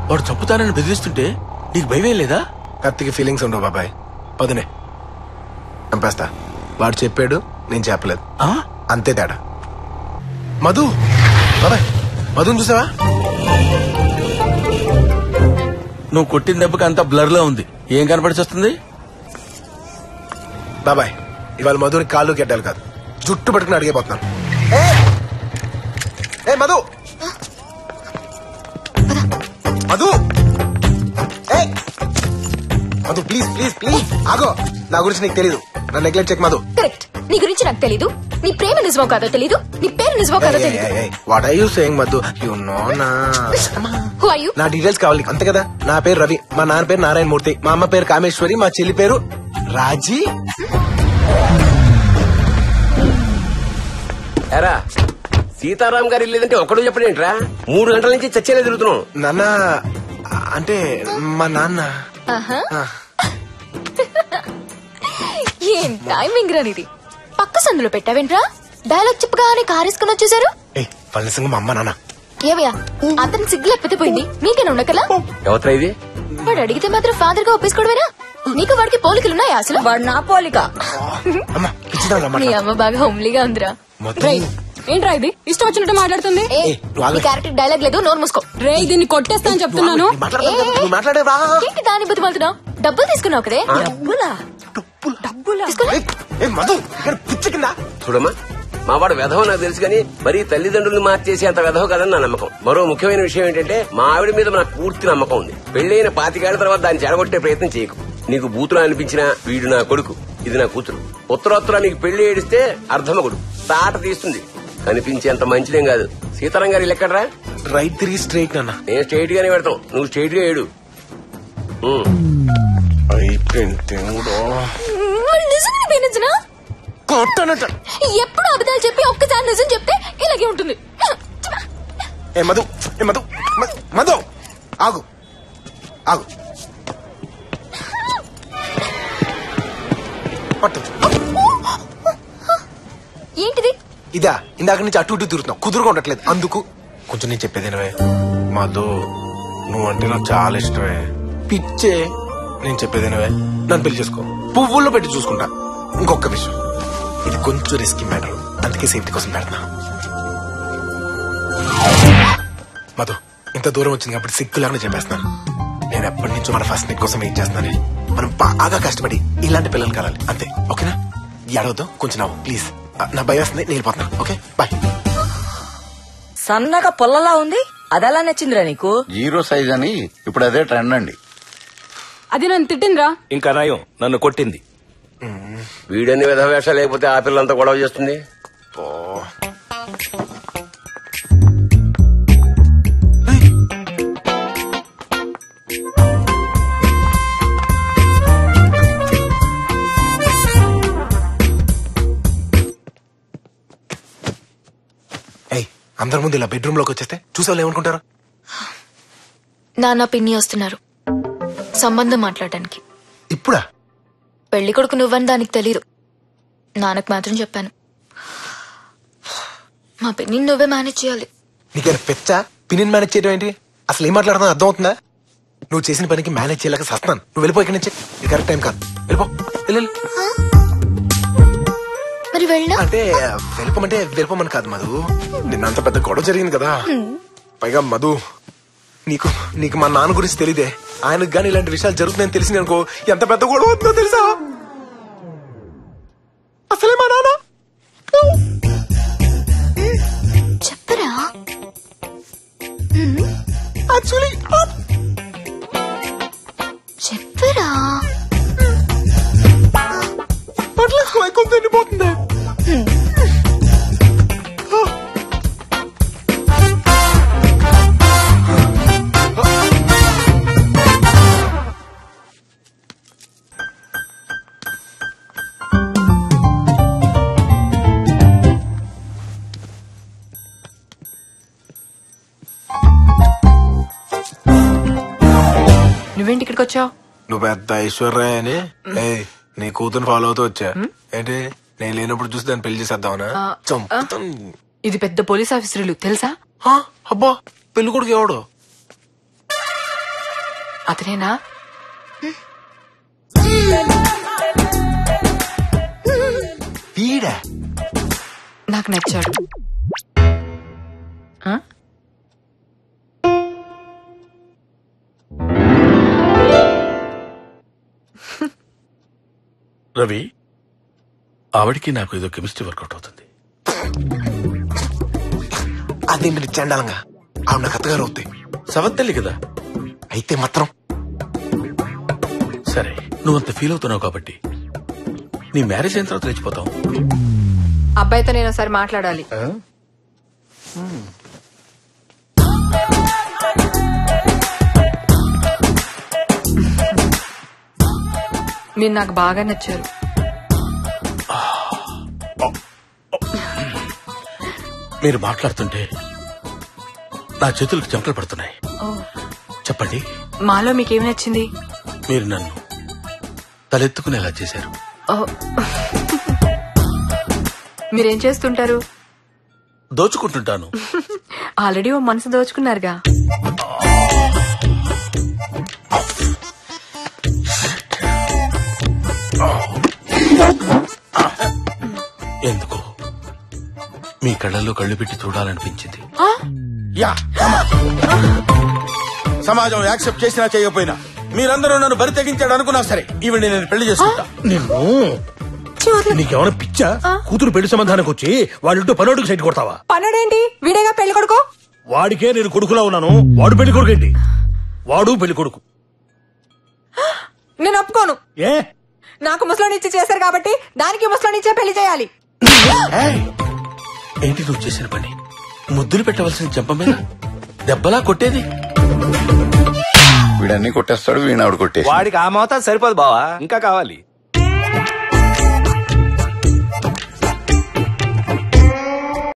వాడు చంపుతానని బెదిరిస్తుంటే నీకు భయమేం లేదా కత్తికి ఫీలింగ్స్ ఉండవు బాబాయ్ వదినే చంపేస్తా వాడు చెప్పాడు నేను చెప్పలేదు ఆ? అంతే తేడా మధు బాబాయ్ మధుని చూసావా నువ్వు కొట్టిన దెబ్బకి అంతా బ్లర్ లో ఉంది ఏం కనపడి వస్తుంది బాబాయ్ ఇవాళ మధుని కాళ్ళు గెడ్డాలి కాదు జుట్టు పట్టుకుని అడిగిపోతున్నాను ఏ మధు మధు ఏ మధు ప్లీజ్ ప్లీజ్ ప్లీజ్ ఆగో నా గురించి నీకు తెలీదు నన్ను నెగ్లెక్ట్ చెక్ మధు కరెక్ట్ నీ గురించి నాకు తెలీదు నీ ప్రేమ నిజమో కాదో తెలీదు నీ పేరు నిజమో కాదో తెలీదు what I you saying Madhu you know నా హు ఆర్ యు నా డీటెయిల్స్ కావాలి నీకు. అంతే కదా నా పేరు రవి మా నాన్న పేరు నారాయణ మూర్తి మా అమ్మ పేరు కామేశ్వరి మా చెల్లి పేరు రాజీ ఎరా సీతారాం గారు లేదంటే ఒకడు చెప్పడేంట్రా మూడు గంటల నుంచి చచ్చేలా తిరుగుతున్నాం నాన్న అంటే మా నాన్న ఆహా. ఆ, ఏం టైమింగ్ రా నీది పక్క సందులో పెట్టావేంట్రా డైలాగ్ చెప్పగానే కారేసుకుని వచ్చేసారు ఏయ్ వాళ్ళ సింగ మా అమ్మ నాన్న ఏవయ్యా అతను సిగ్గు లేకపోతే పోయింది మీకేనా ఉండకలా ఎవత్రా ఇది వాడు అడిగితే మాత్రం ఫాదర్ గా ఒప్పేసుకోవడమేనా నీకు వాడికి పోలికలున్నాయా అసలు వాడు నా పోలిక అమ్మ పిచ్చిదా నీ అమ్మ బాగా హోమ్లీగా ఉందిరా మొత్తం ఏంట్రా ఇది ఇష్టం వచ్చినట్టు మాట్లాడుతుంది ఏ ఏయ్, నువ్వు ఆగు. నీ క్యారెక్టర్ డైలాగ్ లేదు నోరు మూసుకో రే దీన్ని కొట్టేస్తాను చెప్తున్నాను నువ్వు మాట్లాడదు కదా, నువ్వు మాట్లాడే రా ఏంటి దాని బుద్ధి పలుతున్నావు డబ్బులు తీసుకున్నావు కదే డబ్బులా డబ్బులా తీసుకోలే ఏయ్, ఏయ్, మధు ఇక్కడ పిచ్చి కింద చూడమ్మా మా వాడు వెధవ నాకు తెలుసు కానీ మరీ తల్లిదండ్రులు మార్చేసి అంత వెధవ కదని నా నమ్మకం మరో ముఖ్యమైన విషయం ఏంటంటే మా ఆవిడ మీద నాకు పూర్తి నమ్మకం ఉంది పెళ్ళైన పాతికేళ్ల తర్వాత దాన్ని చెడగొట్టే ప్రయత్నం చేయకు నీకు బూతులు అనిపించినా వీడు నా కొడుకు ఇది నా కూతురు ఉత్తరోత్తర నీకు పెళ్లి ఏడిస్తే అర్ధమగుడు తాట తీస్తుంది కనిపించేంత మంచిదేం కాదు సీతారాం గారు ఎక్కడరా రైట్ తిరిగి స్ట్రైట్ నాన్న నేను స్ట్రైట్ గానే పెడతాం నువ్వు స్ట్రైట్ గా ఏడు ఉమ్. అయిపోయింది దేవుడు నిజంగా బీనించనా కొట్టనట ఎప్పుడు అబద్ధాలు చెప్పి ఒక్కసారి నిజం చెప్తే ఇలాగే ఉంటుంది ఏ మధు ఏ మధు మ- మధు ఆగు ఆగు పట్టు ఏంటిది ఇదా ఇందాక నుంచి అటు ఇటు తిరుగుతున్నావు కుదురుగా ఉండట్లేదు అందుకు కొంచెం నేను చెప్పేది వినవే మధు నువ్వంటే నాకు చాలా ఇష్టమే పిచ్చే నేను చెప్పేది వినవే నన్ను పెళ్లి చేసుకో పువ్వుల్లో పెట్టి చూసుకుంటా ఇంకొక విషయం ఇది కొంచెం రిస్కీ మ్యాటర్ అందుకే సేఫ్టీ కోసం పెడతా మధు ఇంత దూరం వచ్చింది కాబట్టి సిగ్గులాగా చెప్పేస్తున్నాను నేను ఎప్పటి నుంచో మన ఫస్ట్ నీకు కోసం వెయిట్ చేస్తున్నాను మనం బాగా కష్టపడి ఇలాంటి పిల్లలు కలాలి అంతే ఓకేనా ఏడవద్దు కొంచెం నవ్వు ప్లీజ్ నా భయం వస్తుంది నేను వెళ్ళిపోతున్నా ఓకే బాయ్ సన్నగా పొల్లలా ఉంది అదెలా నచ్చిందిరా నీకు జీరో సైజ్ అని ఇప్పుడు అదే ట్రెండ్ అండి అది నన్ను తిట్టిందిరా ఇంకా నయం నన్ను కొట్టింది వీడన్ని విధ వేషాలు లేకపోతే ఆ పిల్లంతా గొడవ చేస్తుంది ఏయ్ అందరి ముందు ఇలా బెడ్రూమ్ లోకి వచ్చేస్తే చూసావు ఏమనుకుంటారు నాన్న పిన్ని వస్తున్నారు సంబంధం మాట్లాడడానికి ఇప్పుడా పెళ్లి కొడుకు నువ్వని దానికి తెలీదు నాన్నకు మాత్రం చెప్పాను మా పిన్ని నువ్వే మేనేజ్ చేయాలి నీకేమైనా పెచ్చ పినిన్ మేనేజ్ చేయడం ఏంటి అసలు ఏం మాట్లాడుతున్నా అర్థం అవుతుందా నువ్వు చేసిన పనికి మేనేజ్ చేయలేక సస్తున్నాను నువ్వు వెళ్ళిపో ఇక్కడి నుంచి ఇది కరెక్ట్ టైం కాదు వెళ్ళిపో వెళ్ళు, వెళ్ళు. మరి వెళ్ళినా అంటే వెళ్ళిపోమంటే వెళ్ళిపోమని కాదు మధు నిన్న అంత పెద్ద గొడవ జరిగింది కదా పైగా మధు నీకు నీకు మా నాన్న గురించి తెలియదే ఆయనకు గానీ ఇలాంటి విషయాలు జరుగుతున్నాయని తెలిసింది అనుకో ఎంత పెద్ద గొడవ అవుతుందో తెలుసా అసలే మా నాన్న చెప్పరా యాక్చువల్లీ చెప్పరా అట్లా కొంత ఎండిపోతుంది నువ్వేంటి ఇక్కడికి వచ్చావు నువ్వు పెద్ద ఐశ్వర్య అని ఏయ్, నీ కూతురు ఫాలో అవుతూ వచ్చా ఏంటి నేను లేనప్పుడు చూసి దాన్ని పెళ్లి చేసేద్దామనా ఆ, చంపుతాను. ఇది పెద్ద పోలీస్ ఆఫీసర్లు తెలుసా ఆ, అబ్బా పెళ్లి కొడుకు ఎవడు అతనేనా వీడా నాకు నచ్చాడు ఆ? రవి ఆవిడికి నాకు ఏదో కెమిస్ట్రీ వర్కౌట్ అవుతుంది అదేంటి చండాలంగా ఆవిడ నాకు అత్తగారు అవుతాయి సవత్తల్లి కదా అయితే మాత్రం సరే నువ్వు అంత ఫీల్ అవుతున్నావు కాబట్టి నీ మ్యారేజ్ అయిన తర్వాత లేచిపోతావు అబ్బాయితో నేను ఒకసారి మాట్లాడాలి మీరు నాకు బాగా నచ్చారు మీరు మాట్లాడుతుంటే నా చేతులకు చెమటలు పడుతున్నాయి ఓ, చెప్పండి మాలో మీకేం నచ్చింది మీరు నన్ను తలెత్తుకునేలా చేశారు ఓ. మీరేం చేస్తుంటారు దోచుకుంటుంటాను ఆల్రెడీ ఓ మనసు దోచుకున్నారుగా ఎందుకు మీ కళ్ళల్లో కళ్ళు పెట్టి చూడాలనిపించింది ఆ? యా సమాజం యాక్సెప్ట్ చేసినా చేయకపోయినా మీరందరూ నన్ను బరి తెగించాడు అనుకున్నా సరే ఈవిడ నేను పెళ్లి చేసుకుంటా నిన్ను నీకేమైనా పిచ్చా కూతురు పెళ్లి సంబంధానికి వచ్చి వాళ్ళింటూ పనోడికి సైట్ కొడతావా పనుడేంటి వీడేగా పెళ్లి కొడుకో వాడికే నేను కొడుకులా ఉన్నాను వాడు పెళ్లి కొడుకు ఏంటి వాడు పెళ్లి కొడుకు నేను ఒప్పుకోను ఏ నాకు ముసలోనిచ్చి చేశారు కాబట్టి దానికి ముసలోనిచ్చే పెళ్లి చేయాలి ఏయ్! ఏంటి నువ్వు చేసిన పని ముద్దులు పెట్టవలసిన చెంప మీద దెబ్బలా కొట్టేది వీడన్నీ కొట్టేస్తాడు వీణావిడ కొట్టేసి వాడికి ఆ మోతాదు సరిపోదు బావా ఇంకా కావాలి